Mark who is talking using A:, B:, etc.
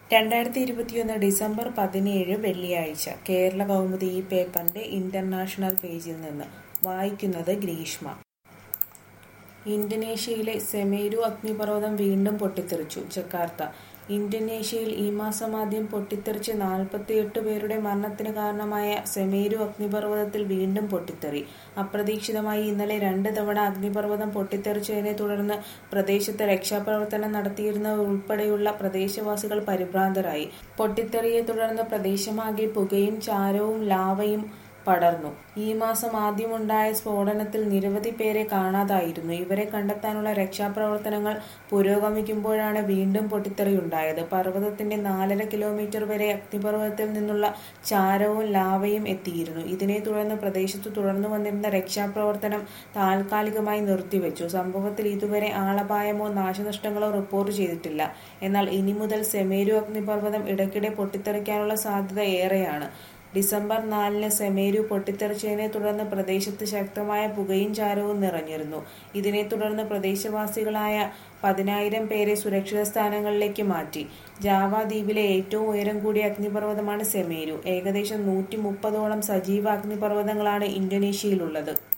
A: രണ്ടായിരത്തി ഇരുപത്തിയൊന്ന് ഡിസംബർ പതിനേഴ് വെള്ളിയാഴ്ച കേരള കൗമുദി ഈ പേപ്പറിന്റെ ഇന്റർനാഷണൽ പേജിൽ നിന്ന് വായിക്കുന്നത് ഗ്രീഷ്മ ഇന്തോനേഷ്യയിലെ സെമേരു അഗ്നിപർവ്വതം വീണ്ടും പൊട്ടിത്തെറിച്ചു ജക്കാർത്ത ഇന്തോനേഷ്യയിൽ ഈ മാസം ആദ്യം പൊട്ടിത്തെറിച്ച് നാൽപ്പത്തിയെട്ട് പേരുടെ മരണത്തിന് കാരണമായ സെമേരു അഗ്നിപർവ്വതത്തിൽ വീണ്ടും പൊട്ടിത്തെറി അപ്രതീക്ഷിതമായി ഇന്നലെ രണ്ട് തവണ അഗ്നിപർവ്വതം പൊട്ടിത്തെറിച്ചതിനെ തുടർന്ന് പ്രദേശത്ത് രക്ഷാപ്രവർത്തനം നടത്തിയിരുന്നവർ ഉൾപ്പെടെയുള്ള പ്രദേശവാസികൾ പരിഭ്രാന്തരായി പൊട്ടിത്തെറിയെ തുടർന്ന് പ്രദേശമാകെ പുകയും ചാരവും ലാവയും പടർന്നു ഈ മാസം ആദ്യമുണ്ടായ സ്ഫോടനത്തിൽ നിരവധി പേരെ കാണാതായിരുന്നു ഇവരെ കണ്ടെത്താനുള്ള രക്ഷാപ്രവർത്തനങ്ങൾ പുരോഗമിക്കുമ്പോഴാണ് വീണ്ടും പൊട്ടിത്തെറിയുണ്ടായത് പർവ്വതത്തിന്റെ നാലര കിലോമീറ്റർ വരെ അഗ്നിപർവ്വതത്തിൽ നിന്നുള്ള ചാരവും ലാവയും എത്തിയിരുന്നു ഇതിനെ തുടർന്ന് പ്രദേശത്ത് തുടർന്നു വന്നിരുന്ന രക്ഷാപ്രവർത്തനം താൽക്കാലികമായി നിർത്തിവെച്ചു സംഭവത്തിൽ ഇതുവരെ ആളപായമോ നാശനഷ്ടങ്ങളോ റിപ്പോർട്ട് ചെയ്തിട്ടില്ല എന്നാൽ ഇനി മുതൽ സെമേരു അഗ്നിപർവ്വതം ഇടയ്ക്കിടെ പൊട്ടിത്തെറിക്കാനുള്ള സാധ്യത ഏറെയാണ് ഡിസംബർ നാലിന് സെമേരു പൊട്ടിത്തെറിച്ചതിനെ തുടർന്ന് പ്രദേശത്ത് ശക്തമായ പുകയും ചാരവും നിറഞ്ഞിരുന്നു ഇതിനെ തുടർന്ന് പ്രദേശവാസികളായ പതിനായിരം പേരെ സുരക്ഷിത സ്ഥാനങ്ങളിലേക്ക് മാറ്റി ജാവ ദ്വീപിലെ ഏറ്റവും ഉയരം കൂടിയ അഗ്നിപർവ്വതമാണ് സെമേരു ഏകദേശം നൂറ്റി മുപ്പതോളം സജീവ അഗ്നിപർവ്വതങ്ങളാണ് ഇന്തോനേഷ്യയിലുള്ളത്